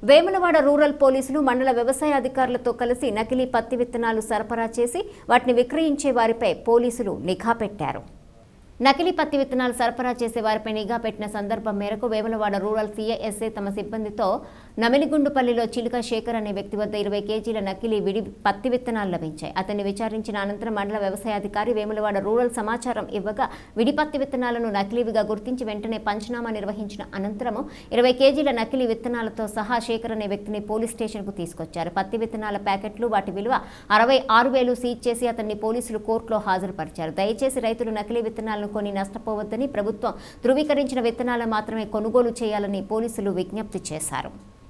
Vemulawada rural పోలీసులు మండల వ్యవసాయ అధికారులతో కలిసి నకిలీ పత్తి విత్తనాలు సరఫరా చేసి వాటిని విక్రయించే వారిపై పోలీసులు నిఘా పెట్టారు నకిలీ పత్తి విత్తనాలు సరఫరా చేసే వారిపై నిఘా పెట్టిన సందర్భం మేరకు వేములవాడ రూరల్ సీఐఎస్ఏ తమ సిబ్బందితో నమిలిగుండుపల్లిలో చిలుక శేఖర్ అనే వ్యక్తి వద్ద ఇరవై కేజీల నకిలీ విడి పత్తి విత్తనాలు లభించాయి అతన్ని విచారించిన అనంతరం మండల వ్యవసాయాధికారి వేములవాడ రూరల్ సమాచారం ఇవ్వగా విడి పత్తి విత్తనాలను నకిలీవిగా గుర్తించి వెంటనే పంచనామా నిర్వహించిన అనంతరము ఇరవై కేజీల నకిలీ విత్తనాలతో సహా శేఖర్ అనే వ్యక్తిని పోలీస్ స్టేషన్కు తీసుకొచ్చారు పత్తి విత్తనాల ప్యాకెట్లు వాటి విలువ అరవై ఆరు వేలు సీజ్ చేసి అతన్ని పోలీసులు కోర్టులో హాజరుపరిచారు దయచేసి రైతులు నకిలీ విత్తనాలను కొని నష్టపోవద్దని ప్రభుత్వం ధృవీకరించిన విత్తనాలు మాత్రమే కొనుగోలు చేయాలని పోలీసులు విజ్ఞప్తి చేశారు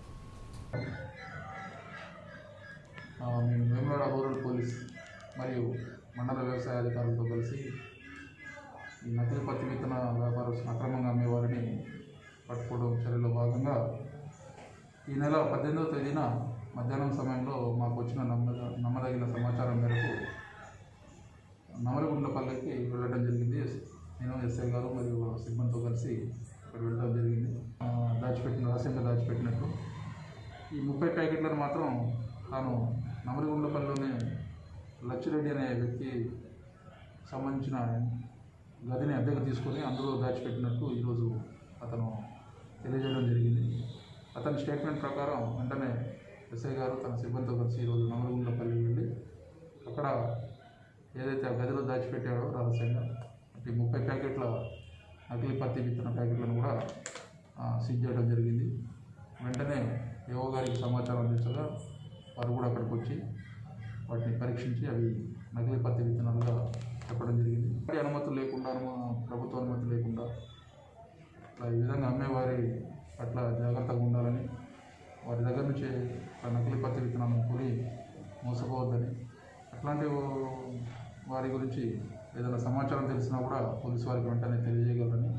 ఆ, మేము వేములవాడ రూరల్ పోలీస్ మరియు మండల వ్యవసాయ అధికారులతో కలిసి ఈ నకిలీ పత్తి విత్తన వ్యాపారస్తులు అక్రమంగా అమ్మేవారిని పట్టుకోవడం చర్యలో భాగంగా ఈ నెల పద్దెనిమిదవ తేదీన మధ్యాహ్నం సమయంలో మాకు వచ్చిన నమ్మద నమ్మదగిన సమాచారం మేరకు నమలగుండ్లపల్లికి వెళ్ళడం జరిగింది నేను ఎస్ఐ గారు మరియు సిబ్బందితో కలిసి అక్కడ వెళ్ళడం జరిగింది ఆ, దాచిపెట్టిన రహస్యంగా దాచిపెట్టినట్టు ఈ ముప్పై ప్యాకెట్లను మాత్రం తాను నమలగుండ్లపల్లిలోనే లచ్చిరెడ్డి అనే వ్యక్తి సంబంధించిన గదిని అద్దెకు తీసుకొని అందులో దాచిపెట్టినట్టు ఈరోజు అతను తెలియజేయడం జరిగింది అతని స్టేట్మెంట్ ప్రకారం వెంటనే ఎస్ఐ గారు తన సిబ్బందితో కలిసి ఈరోజు నమలగుండ్లపల్లి వెళ్ళి అక్కడ ఏదైతే ఆ గదిలో దాచిపెట్టాడో రహస్యంగా ఈ ముప్పై ప్యాకెట్ల నకిలీ పత్తి విత్తన ప్యాకెట్లను కూడా ఆ, సీజ్ చేయడం జరిగింది వెంటనే ఏవో గారికి సమాచారం అందించగా వారు కూడా అక్కడికి వచ్చి వాటిని పరీక్షించి అవి నకిలీ పత్తి విత్తనాలుగా చెప్పడం జరిగింది వాటి అనుమతులు లేకుండా అనుమ- ప్రభుత్వ అనుమతి లేకుండా ఇట్లా ఈ విధంగా అమ్మేవారి పట్ల జాగ్రత్తగా ఉండాలని వారి దగ్గర నుంచి ఆ నకిలీ పత్తి విత్తనాలను కొని మోసపోవద్దని అట్లాంటి ఓ- వారి గురించి ఏదైనా సమాచారం తెలిసినా కూడా పోలీసు వారికి వెంటనే తెలియజేయగలరని